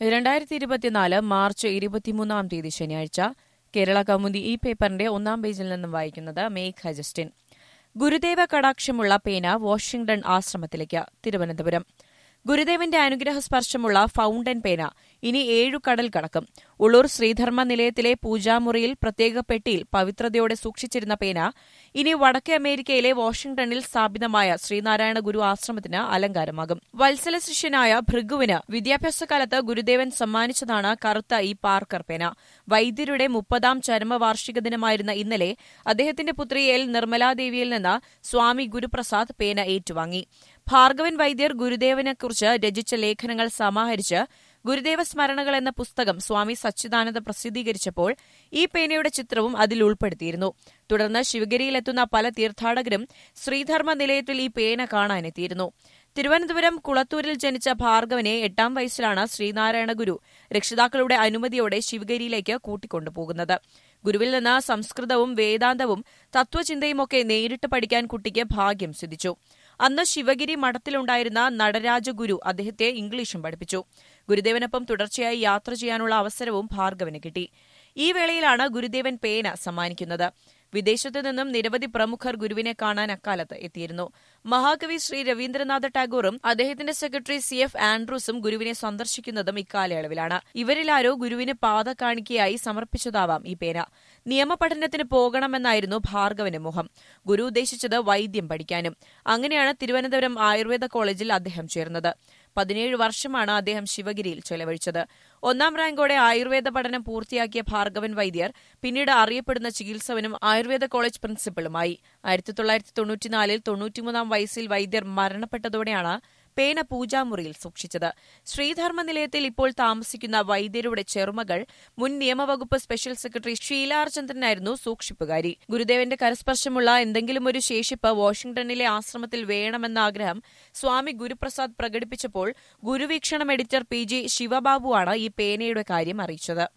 രണ്ടായിരത്തി ഇരുപത്തിനാല് മാർച്ച് ഇരുപത്തിമൂന്നാം തീയതി ശനിയാഴ്ച കേരള കൗമുദി ഈ പേപ്പറിന്റെ ഒന്നാം പേജിൽ നിന്നും വായിക്കുന്നത് മേഘ ജസ്റ്റിൻ ഗുരുദേവ കടാക്ഷമുള്ള പേന വാഷിംഗ്ടൺ ആശ്രമത്തിലേക്ക് തിരുവനന്തപുരം ഗുരുദേവന്റെ അനുഗ്രഹ സ്പർശമുള്ള ഫൌണ്ടൻ പേന ഇനി ഏഴു കടൽ കടക്കും ഉള്ളൂർ ശ്രീധർമ്മ നിലയത്തിലെ പൂജാമുറിയിൽ പ്രത്യേക പെട്ടിയിൽ പവിത്രതയോടെ സൂക്ഷിച്ചിരുന്ന പേന ഇനി വടക്കേ അമേരിക്കയിലെ വാഷിംഗ്ടണിൽ സ്ഥാപിതമായ ശ്രീനാരായണ ഗുരു ആശ്രമത്തിന് അലങ്കാരമാകും വത്സല ശിഷ്യനായ ഭൃഗുവിന് വിദ്യാഭ്യാസകാലത്ത് ഗുരുദേവൻ സമ്മാനിച്ചതാണ് കറുത്ത ഈ പാർക്കർ പേന വൈദ്യരുടെ മുപ്പതാം ചരമവാർഷിക ദിനമായിരുന്ന ഇന്നലെ അദ്ദേഹത്തിന്റെ പുത്രി എൽ നിർമ്മലാദേവിയിൽ നിന്ന് സ്വാമി ഗുരുപ്രസാദ് പേന ഏറ്റുവാങ്ങി ഭാർഗവൻ വൈദ്യർ ഗുരുദേവനെക്കുറിച്ച് രചിച്ച ലേഖനങ്ങൾ സമാഹരിച്ച് ഗുരുദേവ സ്മരണകൾ എന്ന പുസ്തകം സ്വാമി സച്ചിദാനന്ദ പ്രസിദ്ധീകരിച്ചപ്പോൾ ഈ പേനയുടെ ചിത്രവും അതിൽ ഉൾപ്പെടുത്തിയിരുന്നു തുടർന്ന് ശിവഗിരിയിലെത്തുന്ന പല തീർത്ഥാടകരും ശ്രീധർമ്മ നിലയത്തിൽ ഈ പേന കാണാനെത്തിയിരുന്നു തിരുവനന്തപുരം കുളത്തൂരിൽ ജനിച്ച ഭാർഗവനെ എട്ടാം വയസ്സിലാണ് ശ്രീനാരായണ ഗുരു രക്ഷിതാക്കളുടെ അനുമതിയോടെ ശിവഗിരിയിലേക്ക് കൂട്ടിക്കൊണ്ടുപോകുന്നത് ഗുരുവിൽ നിന്ന് സംസ്കൃതവും വേദാന്തവും തത്വചിന്തയുമൊക്കെ നേരിട്ട് പഠിക്കാൻ കുട്ടിക്ക് ഭാഗ്യം സിദ്ധിച്ചു അന്ന് ശിവഗിരി മഠത്തിലുണ്ടായിരുന്ന നടരാജഗുരു അദ്ദേഹത്തെ ഇംഗ്ലീഷും പഠിപ്പിച്ചു ഗുരുദേവനൊപ്പം തുടർച്ചയായി യാത്ര ചെയ്യാനുള്ള അവസരവും ഭാർഗവന് കിട്ടി ഈ വേളയിലാണ് ഗുരുദേവൻ പേന സമ്മാനിക്കുന്നത് വിദേശത്തു നിന്നും നിരവധി പ്രമുഖർ ഗുരുവിനെ കാണാൻ അക്കാലത്ത് എത്തിയിരുന്നു മഹാകവി ശ്രീ രവീന്ദ്രനാഥ ടാഗോറും അദ്ദേഹത്തിന്റെ സെക്രട്ടറി സി എഫ് ആൻഡ്രൂസും ഗുരുവിനെ സന്ദർശിക്കുന്നതും ഇക്കാലയളവിലാണ് ഇവരിലാരോ ഗുരുവിന് പാത കാണിക്കയായി സമർപ്പിച്ചതാവാം ഈ പേന നിയമപഠനത്തിന് പോകണമെന്നായിരുന്നു ഭാർഗവന് മോഹം ഗുരു ഉദ്ദേശിച്ചത് വൈദ്യം പഠിക്കാനും അങ്ങനെയാണ് തിരുവനന്തപുരം ആയുർവേദ കോളേജിൽ അദ്ദേഹം ചേർന്നത് പതിനേഴ് വർഷമാണ് അദ്ദേഹം ശിവഗിരിയിൽ ചെലവഴിച്ചത് ഒന്നാം റാങ്കോടെ ആയുർവേദ പഠനം പൂർത്തിയാക്കിയ ഭാർഗവൻ വൈദ്യർ പിന്നീട് അറിയപ്പെടുന്ന ചികിത്സകനും ആയുർവേദ കോളേജ് പ്രിൻസിപ്പളുമായി ആയിരത്തി തൊള്ളായിരത്തി തൊണ്ണൂറ്റിനാലിൽ തൊണ്ണൂറ്റിമൂന്നാം വയസ്സിൽ വൈദ്യർ മരണപ്പെട്ടതോടെയാണ് പേന പൂജാമുറിയിൽ സൂക്ഷിച്ചത് ശ്രീധർമ്മ നിലയത്തിൽ ഇപ്പോൾ താമസിക്കുന്ന വൈദ്യരുടെ ചെറുമകൾ മുൻ നിയമവകുപ്പ് സ്പെഷ്യൽ സെക്രട്ടറി ഷീലാർചന്ദ്രനായിരുന്നു സൂക്ഷിപ്പുകാരി ഗുരുദേവന്റെ കരസ്പർശമുള്ള എന്തെങ്കിലും ഒരു ശേഷിപ്പ് വാഷിംഗ്ടണിലെ ആശ്രമത്തിൽ വേണമെന്ന ആഗ്രഹം സ്വാമി ഗുരുപ്രസാദ് പ്രകടിപ്പിച്ചപ്പോൾ ഗുരുവീക്ഷണം എഡിറ്റർ പി ജി ശിവബാബുവാണ് ഈ പേനയുടെ കാര്യം അറിയിച്ചത്